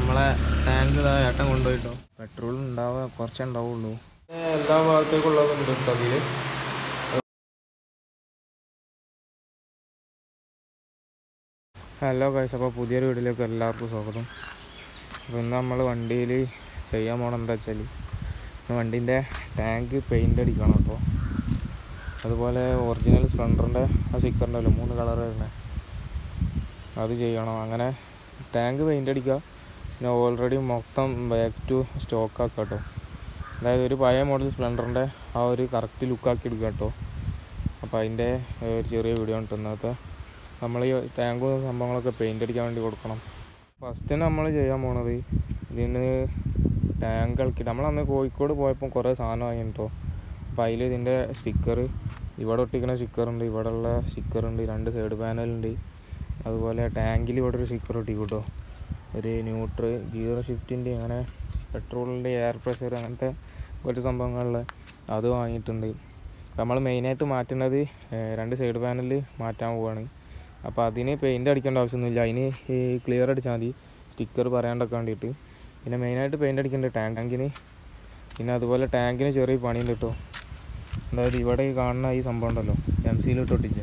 നമ്മളെ ടാങ്ക് ഇതാ ഏട്ടൻ കൊണ്ടുപോയിട്ടോ പെട്രോൾ ഉണ്ടാവുക കുറച്ചേ ഉണ്ടാവുള്ളൂ എല്ലാ ഭാഗത്തേക്കുള്ളതുണ്ട് അതിൽ ഹലോ ഗൈസ് അപ്പോൾ പുതിയൊരു വീഡിയോയിലേക്ക് എല്ലാവർക്കും സ്വാഗതം അപ്പോൾ ഇന്ന് നമ്മൾ വണ്ടിയിൽ ചെയ്യാൻ പോകണം എന്താ വെച്ചാൽ വണ്ടീൻ്റെ ടാങ്ക് പെയിൻ്റ് അടിക്കണം കേട്ടോ അതുപോലെ ഒറിജിനൽ സ്പ്ലെൻഡറിൻ്റെ ആ സ്റ്റിക്കർ ഉണ്ടല്ലോ മൂന്ന് കളർ വരുന്നത് അത് ചെയ്യണം അങ്ങനെ ടാങ്ക് പെയിൻ്റ് അടിക്കുക പിന്നെ ഓൾറെഡി മൊത്തം ബാക്ക് ടു സ്റ്റോക്ക് ആക്കുക കേട്ടോ അതായത് ഒരു പഴയ മോഡൽ സ്പ്ലെൻഡറിൻ്റെ ആ ഒരു കറക്റ്റ് ലുക്കാക്കി എടുക്കുക കേട്ടോ അപ്പോൾ അതിൻ്റെ ഒരു ചെറിയ വീഡിയോ ഉണ്ട് ഇന്നത്തെ നമ്മൾ ഈ ടാങ്കും സംഭവങ്ങളൊക്കെ പെയിൻ്റ് അടിക്കാൻ വേണ്ടി കൊടുക്കണം ഫസ്റ്റ് നമ്മൾ ചെയ്യാൻ പോണത് ഇതിന് ടാങ്ക് കളിക്കിട്ട് നമ്മളന്ന് കോഴിക്കോട് പോയപ്പോൾ കുറേ സാധനം വാങ്ങി കേട്ടോ അപ്പോൾ അതിൽ ഇതിൻ്റെ സ്റ്റിക്കർ ഇവിടെ ഒട്ടിക്കുന്ന സ്റ്റിക്കറുണ്ട് ഇവിടെ ഉള്ള സ്റ്റിക്കറുണ്ട് രണ്ട് സൈഡ് പാനലുണ്ട് അതുപോലെ ടാങ്കിൽ ഇവിടെ ഒരു സ്റ്റിക്കർ ഒട്ടിക്കൂട്ടോ ഒരു ന്യൂട്രൽ ഗിയർ ഷിഫ്റ്റിൻ്റെ അങ്ങനെ പെട്രോളിൻ്റെ എയർ പ്രഷർ അങ്ങനത്തെ കുറച്ച് സംഭവങ്ങളിൽ അത് വാങ്ങിയിട്ടുണ്ട് നമ്മൾ മെയിനായിട്ട് മാറ്റുന്നത് ഏഹ്, രണ്ട് സൈഡ് പാനൽ മാറ്റാൻ പോവാണ് അപ്പോൾ അതിന് പെയിൻ്റ് അടിക്കേണ്ട ആവശ്യമൊന്നുമില്ല അതിന് ക്ലിയർ അടിച്ചാൽ മതി സ്റ്റിക്കർ പറയാണ്ടൊക്കെ വേണ്ടിയിട്ട് പിന്നെ മെയിനായിട്ട് പെയിൻ്റ് അടിക്കേണ്ട ടാങ്കിന് പിന്നെ അതുപോലെ ടാങ്കിന് ചെറിയ പണിയുണ്ട് കേട്ടോ അതായത് ഇവിടെ ഈ കാണുന്ന ഈ സംഭവം ഉണ്ടല്ലോ എം സിയിലിട്ട് ഒട്ടിച്ച്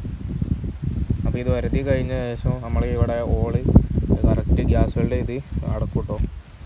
അപ്പോൾ ഇത് വരത്തി കഴിഞ്ഞ ശേഷം നമ്മൾ ഇവിടെ ഓള് കറക്റ്റ് ഗ്യാസ് വെൽഡ് ചെയ്ത് അടക്കും കേട്ടോ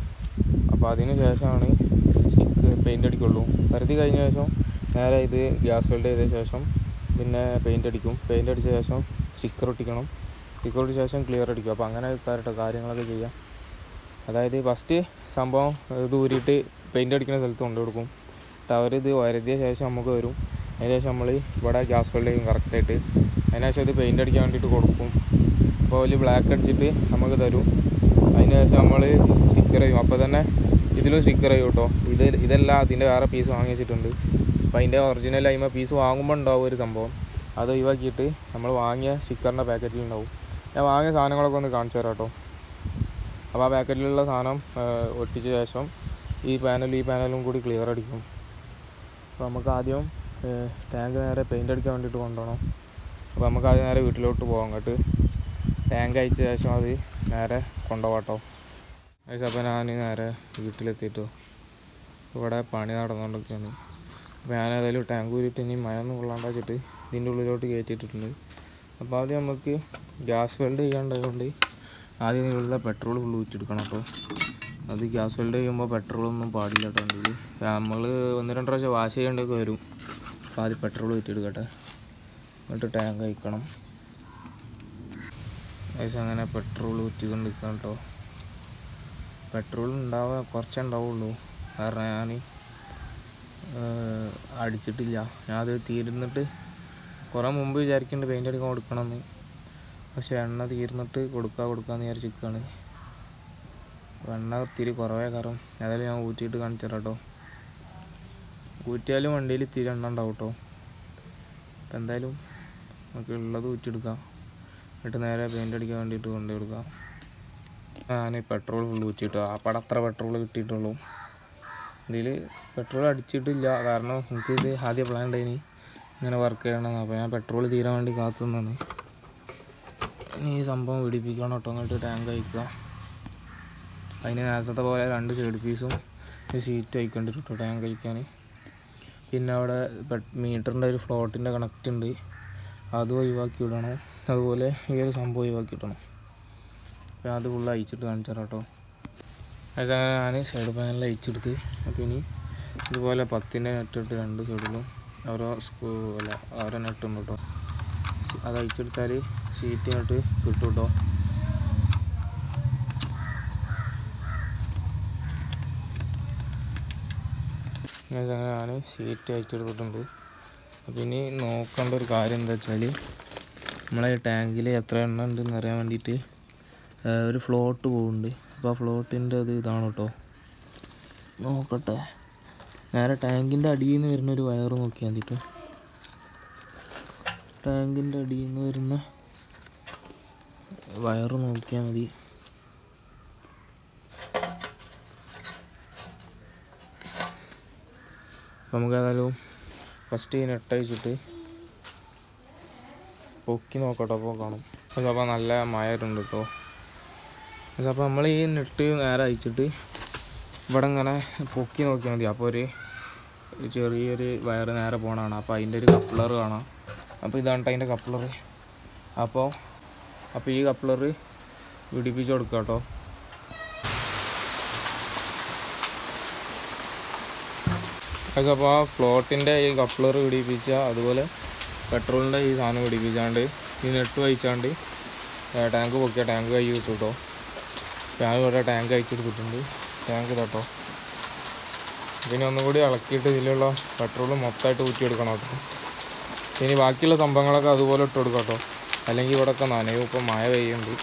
അപ്പോൾ അതിന് ശേഷമാണ് സ്റ്റിക്ക് പെയിൻ്റ് അടിക്കുള്ളൂ വരത്തി കഴിഞ്ഞ ശേഷം നേരെ ഇത് ഗ്യാസ് വെൽഡ് ചെയ്ത ശേഷം പിന്നെ പെയിൻ്റ് അടിക്കും പെയിൻ്റ് അടിച്ച ശേഷം സ്റ്റിക്കർ ഒട്ടിക്കണം സ്റ്റിക്കർ ഒട്ടിച്ച ശേഷം ക്ലിയർ അടിക്കും അപ്പോൾ അങ്ങനെ കേട്ടോ കാര്യങ്ങളൊക്കെ ചെയ്യാം അതായത് ഫസ്റ്റ് സംഭവം ഇത് ഊരിയിട്ട് പെയിൻ്റ് അടിക്കുന്ന സ്ഥലത്ത് കൊണ്ടു കൊടുക്കും എന്നിട്ട് അവരിത് വരുതിയ ശേഷം നമുക്ക് വരും അതിന് ശേഷം നമ്മൾ ഇവിടെ ഗ്യാസ് വെൽഡ് ചെയ്യും കറക്റ്റായിട്ട് അതിന് ശേഷം ഇത് പെയിൻ്റ് അടിക്കാൻ വേണ്ടിയിട്ട് കൊടുക്കും അപ്പോൾ വലിയ ബ്ലാക്ക് അടിച്ചിട്ട് നമുക്ക് തരും അതിന് ശേഷം നമ്മൾ സ്റ്റിക്കർ ചെയ്യും അപ്പോൾ തന്നെ ഇതിലും സ്റ്റിക്കർ ചെയ്യും കേട്ടോ ഇത് ഇതെല്ലാം അതിൻ്റെ വേറെ പീസ് വാങ്ങി വെച്ചിട്ടുണ്ട് അപ്പോൾ അതിൻ്റെ ഒറിജിനൽ അതിമ പീസ് വാങ്ങുമ്പോൾ ഉണ്ടാവും ഒരു സംഭവം അത് ഒഴിവാക്കിയിട്ട് നമ്മൾ വാങ്ങിയ സ്റ്റിക്കറിൻ്റെ പാക്കറ്റിൽ ഉണ്ടാവും ഞാൻ വാങ്ങിയ സാധനങ്ങളൊക്കെ ഒന്ന് കാണിച്ചു തരാം കേട്ടോ അപ്പോൾ ആ പാക്കറ്റിലുള്ള സാധനം ആ, ഒട്ടിച്ച ശേഷം ഈ പാനലും ഈ പാനലും കൂടി ക്ലിയർ അടിക്കും അപ്പോൾ നമുക്ക് ആദ്യം ടാങ്ക് നേരെ പെയിൻ്റ് അടിക്കാൻ വേണ്ടിയിട്ട് കൊണ്ടുപോകണം അപ്പോൾ നമുക്ക് ആദ്യം നേരെ വീട്ടിലോട്ട് പോകാം അങ്ങോട്ട് ടാങ്ക് അയച്ച ശേഷം അത് നേരെ കൊണ്ടുപോകട്ടോ അപ്പോൾ ഞാൻ നേരെ വീട്ടിലെത്തിയിട്ടു ഇവിടെ പണി നടന്നുകൊണ്ടൊക്കെയാണ് അപ്പോൾ ഞാൻ ഏതായാലും ടാങ്ക് ഊരിയിട്ട് ഇനി മഴയൊന്നും കൊള്ളാണ്ട് വെച്ചിട്ട് ഇതിൻ്റെ ഉള്ളിലോട്ട് കയറ്റിയിട്ടുണ്ട് അപ്പോൾ ആദ്യം നമുക്ക് ഗ്യാസ് വെൽഡ് ചെയ്യാണ്ടായതുകൊണ്ട് ആദ്യം ഇതിലുള്ള പെട്രോൾ ഫുള്ള് ഊറ്റിയെടുക്കണം അപ്പോൾ അത് ഗ്യാസ് വെൽഡ് ചെയ്യുമ്പോൾ പെട്രോളൊന്നും പാടില്ല കേട്ടോ വണ്ടിയിൽ നമ്മൾ ഒന്ന് രണ്ട് പ്രാവശ്യം വാഷ് ചെയ്യേണ്ടതൊക്കെ വരും അപ്പോൾ ആദ്യം പെട്രോൾ ഊറ്റിയെടുക്കട്ടെ എന്നിട്ട് ടാങ്ക് അയക്കണം ഏകദേശം അങ്ങനെ പെട്രോൾ ഊറ്റിക്കൊണ്ട് നിൽക്കണം കേട്ടോ പെട്രോൾ ഉണ്ടാവുക കുറച്ചേ ഉണ്ടാവുള്ളൂ കാരണം ഞാൻ അടിച്ചിട്ടില്ല ഞാൻ അത് തീരുന്നിട്ട് കുറേ മുമ്പ് വിചാരിക്കുന്നുണ്ട് പെയിൻ്റ് അടിക്കാൻ കൊടുക്കണമെന്ന് പക്ഷെ എണ്ണ തീർന്നിട്ട് കൊടുക്കുക കൊടുക്കാമെന്ന് വിചാരിച്ചിരിക്കുകയാണ് എണ്ണ ഇത്തിരി കുറവേ കാരണം ഏതായാലും ഞാൻ ഊറ്റിയിട്ട് കാണിച്ചു തരാം കേട്ടോ ഊറ്റിയാലും വണ്ടിയിൽ ഇത്തിരി എണ്ണ ഉണ്ടാവും കേട്ടോ അപ്പം എന്തായാലും നമുക്ക് ഉള്ളത് ഊറ്റിയെടുക്കാം എന്നിട്ട് നേരെ പെയിൻ്റ് അടിക്കാൻ വേണ്ടിയിട്ട് കൊണ്ടു കൊടുക്കാം ഞാൻ പെട്രോൾ ഫുൾ ഊറ്റിയിട്ടു ആ പടം അത്ര പെട്രോൾ കിട്ടിയിട്ടുള്ളൂ ഇതിൽ പെട്രോൾ അടിച്ചിട്ടില്ല കാരണം എനിക്കിത് ആദ്യം പ്ലാൻ ഉണ്ടായിനി ഇങ്ങനെ വർക്ക് ചെയ്യണം അപ്പോൾ ഞാൻ പെട്രോൾ തീരാൻ വേണ്ടി കാത്തു നിന്നാണ് ഇനി ഈ സംഭവം പിടിപ്പിക്കണം കേട്ടോ അങ്ങോട്ട് ടാങ്ക് അയക്കുക അതിന് നേരത്തെ പോലെ രണ്ട് സൈഡ് പീസും ഒരു സീറ്റ് അയക്കേണ്ടി കേട്ടോ ടാങ്ക് അയക്കാൻ പിന്നെ അവിടെ മീറ്ററിൻ്റെ ഒരു ഫ്ലോട്ടിൻ്റെ കണക്റ്റ് ഉണ്ട് അതും ഒഴിവാക്കി വിടണം അതുപോലെ ഈ ഒരു സംഭവം ഒഴിവാക്കി വിടണം അപ്പോൾ അത് ഫുള്ള് അയച്ചിട്ട് കാണിച്ചു തരാം കേട്ടോ അത് ഞാൻ സൈഡ് പാനലിൽ അയച്ചെടുത്ത് അപ്പോൾ ഇനി ഇതുപോലെ പത്തിൻ്റെ നെറ്റിട്ട് രണ്ട് സൈഡിലും ഓരോ സ്ക്രൂ അല്ല ഓരോ നെട്ടുണ്ട് കേട്ടോ അത് അയച്ചെടുത്താൽ സീറ്റ് ഇങ്ങോട്ട് കിട്ടും കേട്ടോ അങ്ങനെ ഞാൻ സീറ്റ് അയച്ചെടുത്തിട്ടുണ്ട് അപ്പോൾ ഇനി നോക്കേണ്ട ഒരു കാര്യം എന്താ വെച്ചാൽ നമ്മളെ ടാങ്കിൽ എത്ര എണ്ണ ഉണ്ടെന്ന് അറിയാൻ വേണ്ടിയിട്ട് ആ, ഒരു ഫ്ലോട്ട് പോകുന്നുണ്ട് അപ്പോൾ ആ ഫ്ലോട്ടിൻ്റെ അത് ഇതാണ് കേട്ടോ നോക്കട്ടെ നേരെ ടാങ്കിൻ്റെ അടിയിൽ നിന്ന് വരുന്ന ഒരു വയറ് നോക്കിയാൽ മതി കേട്ടോ ടാങ്കിൻ്റെ അടിയിൽ നിന്ന് വരുന്ന വയറ് നോക്കിയാൽ മതി അപ്പോൾ നമുക്ക് ഏതായാലും ഫസ്റ്റ് ഈ നെട്ട് അയച്ചിട്ട് പൊക്കി നോക്കട്ടെ അപ്പോൾ കാണും പക്ഷെ അപ്പോൾ നല്ല മഴ ഉണ്ട് കേട്ടോ അപ്പോൾ നമ്മൾ ഈ നെട്ട് നേരെ അയച്ചിട്ട് ഇവിടെ ഇങ്ങനെ പൊക്കി നോക്കിയാൽ മതി അപ്പോൾ ഒരു ചെറിയൊരു വയറ് നേരെ പോകണതാണ് അപ്പോൾ അതിൻ്റെ ഒരു കപ്ലർ കാണാം അപ്പോൾ ഇതാണ് അതിൻ്റെ കപ്ലർ അപ്പോൾ അപ്പോൾ ഈ കപ്ലർ പിടിപ്പിച്ച് കൊടുക്കുക കേട്ടോ അതൊക്കെ അപ്പോൾ ആ ഫ്ലോട്ടിൻ്റെ ഈ കപ്ലർ പിടിപ്പിച്ച അതുപോലെ പെട്രോളിൻ്റെ ഈ സാധനം പിടിപ്പിച്ചാണ്ട് ഈ നെട്ട് വഹിച്ചാണ്ട് ടാങ്ക് പൊക്കിയ ടാങ്ക് കൈ കിട്ടും കേട്ടോ ഞാൻ ഇവിടെ ടാങ്ക് അയച്ചിട്ട് കിട്ടുന്നുണ്ട് ടാങ്ക് കേട്ടോ പിന്നെ ഒന്നും കൂടി ഇളക്കിയിട്ട് ഇതിലുള്ള പെട്രോൾ മൊത്തമായിട്ട് ഊറ്റിയെടുക്കണം കേട്ടോ ഇനി ബാക്കിയുള്ള സംഭവങ്ങളൊക്കെ അതുപോലെ ഇട്ട് കൊടുക്കാം കേട്ടോ അല്ലെങ്കിൽ ഇവിടെയൊക്കെ നനയും ഇപ്പം മഴ പെയ്യുന്നുണ്ട്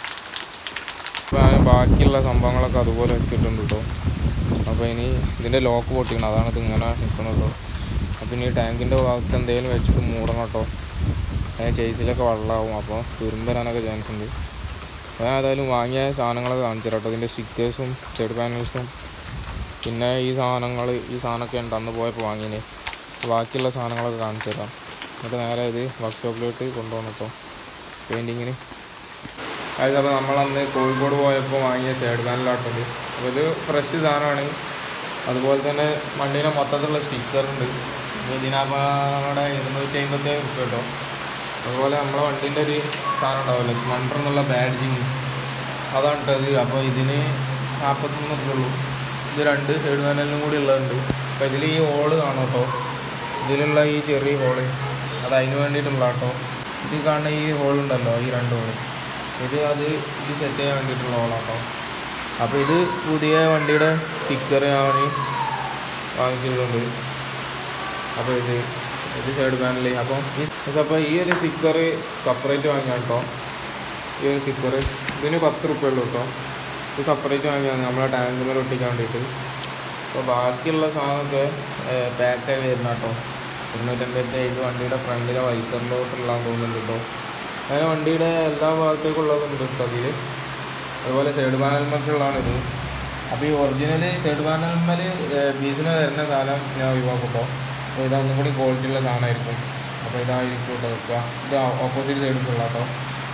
അപ്പോൾ ഞാൻ ബാക്കിയുള്ള സംഭവങ്ങളൊക്കെ അതുപോലെ വെച്ചിട്ടുണ്ട് കേട്ടോ അപ്പോൾ ഇനി ഇതിൻ്റെ ലോക്ക് പൊട്ടിക്കണം അതാണ് ഇത് ഇങ്ങനെ നിൽക്കുന്നത് കേട്ടോ അപ്പോൾ ഇനി ടാങ്കിൻ്റെ ഭാഗത്ത് എന്തെങ്കിലും വെച്ചിട്ട് മൂടണം കേട്ടോ അതിന് ചേസിലൊക്കെ വെള്ളമാവും അപ്പോൾ തുരുമ്പ് വരാനൊക്കെ ചാൻസ് ഉണ്ട് അപ്പോൾ ഞാൻ ഏതായാലും വാങ്ങിയ സാധനങ്ങളൊക്കെ കാണിച്ചു തരാം കേട്ടോ ഇതിൻ്റെ സ്റ്റിക്കേഴ്സും സൈഡ് പാനൽസും പിന്നെ ഈ സാധനങ്ങൾ ഈ സാധനമൊക്കെ ഉണ്ട് അന്ന് പോയപ്പോൾ വാങ്ങിയത് ബാക്കിയുള്ള സാധനങ്ങളൊക്കെ കാണിച്ചു തരാം എന്നിട്ട് നേരെ ഇത് വർക്ക്ഷോപ്പിലോട്ട് കൊണ്ടുപോകണം കേട്ടോ പെയിൻറ്റിങ്ങിന് അതായത് അപ്പോൾ നമ്മളന്ന് കോഴിക്കോട് പോയപ്പോൾ വാങ്ങിയ സൈഡ് പാനലാട്ടത് അപ്പോൾ ഇത് ഫ്രഷ് സാധനമാണ് അതുപോലെ തന്നെ വണ്ടീൻ്റെ മൊത്തത്തിലുള്ള സ്റ്റിക്കറുണ്ട് ഇതിനവിടെ ഇരുന്നൂറ്റി അമ്പത്തി റുപ്യ കേട്ടോ അതുപോലെ നമ്മളെ വണ്ടീൻ്റെ ഒരു സാധനം ഉണ്ടാവില്ല സ്മണ്ടർ എന്നുള്ള ബാഡ്ജിങ് അതാണ് ഇട്ടത് അപ്പോൾ ഇതിന് നാൽപ്പത്തൊന്ന് റുപ്യ ഉള്ളൂ ഇത് രണ്ട് സൈഡ് പാനലിനും കൂടി ഉള്ളതുണ്ട് അപ്പോൾ ഇതിൽ ഈ ഹോള് കാണും കേട്ടോ ഇതിലുള്ള ഈ ചെറിയ ഹോള് അത് അതിന് വേണ്ടിയിട്ടുള്ള കേട്ടോ ഇത് കാണുന്ന ഈ ഹോളുണ്ടല്ലോ ഈ രണ്ട് ഹോള് ഇത് അത് ഇത് സെറ്റ് ചെയ്യാൻ വേണ്ടിയിട്ടുള്ള ഹോളാട്ടോ അപ്പോൾ ഇത് പുതിയ വണ്ടിയുടെ സ്റ്റിക്കർ ഞാൻ വാങ്ങിച്ചിട്ടുണ്ട് അപ്പോൾ ഇത് ഇത് സൈഡ് പാനൽ അപ്പോൾ ഈ അപ്പോൾ ഈ ഒരു സ്റ്റിക്കർ സെപ്പറേറ്റ് വാങ്ങിയാൽ കേട്ടോ ഈ ഒരു സ്റ്റിക്കർ ഇതിന് പത്ത് റുപ്യ ഉള്ളൂ കേട്ടോ ഇത് സെപ്പറേറ്റ് വാങ്ങിയാണ് നമ്മളെ ടാങ്ക് മേലെ ഒട്ടിക്കാൻ വേണ്ടിയിട്ട് അപ്പോൾ ബാക്കിയുള്ള സാധനമൊക്കെ പാക്കായി വരുന്ന കേട്ടോ ഇരുന്നൂറ്റമ്പത്തി ഇത് വണ്ടിയുടെ ഫ്രണ്ടിലെ വൈസറിലോട്ടുള്ളതാന്ന് തോന്നുന്നുണ്ട് കേട്ടോ അങ്ങനെ വണ്ടിയുടെ എല്ലാ ഭാഗത്തേക്കുള്ളതുണ്ട് കേട്ടോ അതിൽ അതുപോലെ സൈഡ് പാനൽമൊക്കെയുള്ളതാണ് ഇത് അപ്പോൾ ഈ ഒറിജിനൽ സൈഡ് പാനൽമേൽ പീസിന് വരുന്ന സാധനം ഞാൻ ഒഴിവാക്കും കേട്ടോ അപ്പോൾ ഇത് ഒന്നും കൂടി ക്വാളിറ്റി ഉള്ള സാധനമായിരിക്കും അപ്പോൾ ഇതായിരിക്കും കേട്ടോ വെക്കുക ഇത് ഓപ്പോസിറ്റ് സൈഡിലുള്ള കേട്ടോ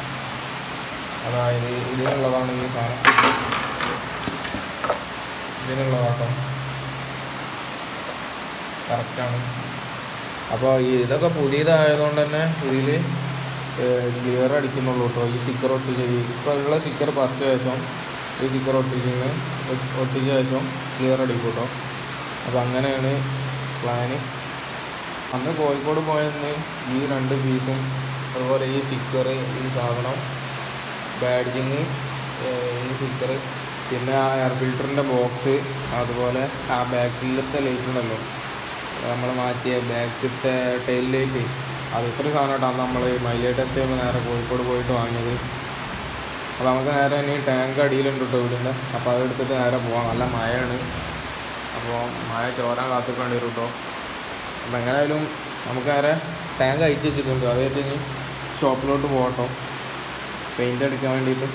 അതായത് ഇതിനുള്ളതാണ് ഈ സാധനം ഇതിനുള്ളതാട്ടോ കറക്റ്റാണ് അപ്പോൾ ഈ ഇതൊക്കെ പുതിയതായതുകൊണ്ട് തന്നെ ഇതിൽ ക്ലിയർ അടിക്കുന്നുള്ളൂ കേട്ടോ ഈ സ്റ്റിക്കർ ഒട്ടിച്ച് ഇപ്പോൾ ഉള്ള സ്റ്റിക്കർ പറിച്ച ശേഷം ഈ സ്റ്റിക്കർ ഒട്ടിച്ചിന് ഒട്ടിച്ച ശേഷം ക്ലിയർ അടിക്കും കേട്ടോ അപ്പോൾ അങ്ങനെയാണ് പ്ലാന് അന്ന് കോഴിക്കോട് പോയന്ന് ഈ രണ്ട് പീസും അതുപോലെ ഈ സ്റ്റിക്കർ ഈ സാധനം ബാഡ്ജിങ് ഈ സ്റ്റിക്കർ പിന്നെ ആ എയർ ഫിൽറ്ററിൻ്റെ ബോക്സ് അതുപോലെ ആ ബാക്കിലത്തെ ലൈറ്റ് ഉണ്ടല്ലോ നമ്മൾ മാറ്റിയ ബാക്കിലത്തെ ടെയിൽ ലൈറ്റ് അത് ഇത്രയും സാധനമായിട്ടാണ് നമ്മൾ മൈലേജ് ടെസ്റ്റ് ചെയ്യുമ്പോൾ നേരെ കോഴിക്കോട് പോയിട്ട് വാങ്ങിയത് അപ്പോൾ നമുക്ക് നേരെ ഇനി ടാങ്ക് അടിയിലുണ്ട് കേട്ടോ വീടിൻ്റെ അപ്പോൾ അതെടുത്തിട്ട് നേരെ പോവാം നല്ല മഴയാണ് അപ്പോൾ മഴ ചോരാൻ കാത്തിക്കേണ്ടി വരും കേട്ടോ അപ്പോൾ എങ്ങനെയായാലും നമുക്ക് നേരെ ടാങ്ക് അയച്ചു വെച്ചിട്ടുണ്ട് അത് കഴിഞ്ഞ് ഇനി ഷോപ്പിലോട്ട് പോകട്ടോ പെയിൻ്റ് അടിക്കാൻ വേണ്ടിയിട്ട്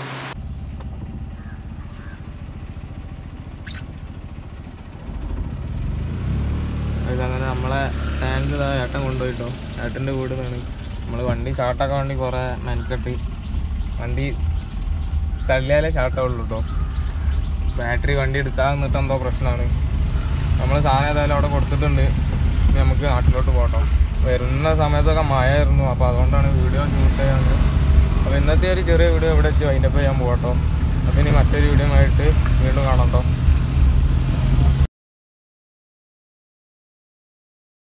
അങ്ങനെ നമ്മളെ ടാങ്ക് ഇതാ ഏട്ടൻ കൊണ്ടുപോയിട്ടോ ഏട്ടൻ്റെ വീട് നിന്നാണ് നമ്മൾ വണ്ടി സ്റ്റാർട്ടാക്കാൻ വേണ്ടി കുറേ മെനക്കെട്ട് വണ്ടി തള്ളിയാലേ സ്റ്റാർട്ടാവുള്ളൂ കേട്ടോ ബാറ്ററി വണ്ടി എടുക്കാൻ നിന്നിട്ട് എന്തോ പ്രശ്നമാണ് നമ്മൾ സാധനം ഏതായാലും അവിടെ കൊടുത്തിട്ടുണ്ട് ഇനി നമുക്ക് നാട്ടിലോട്ട് പോകട്ടോ വരുന്ന സമയത്തൊക്കെ മഴയായിരുന്നു അപ്പോൾ അതുകൊണ്ടാണ് വീഡിയോ ഷൂട്ട് ചെയ്യാൻ അപ്പോൾ ഇന്നത്തെ ഒരു ചെറിയ വീഡിയോ ഇവിടെ വെച്ച് അതിൻ്റെ ചെയ്യാൻ പോകട്ടോ അപ്പോൾ ഇനി മറ്റൊരു വീഡിയോ ആയിട്ട് വീണ്ടും കാണാം കേട്ടോ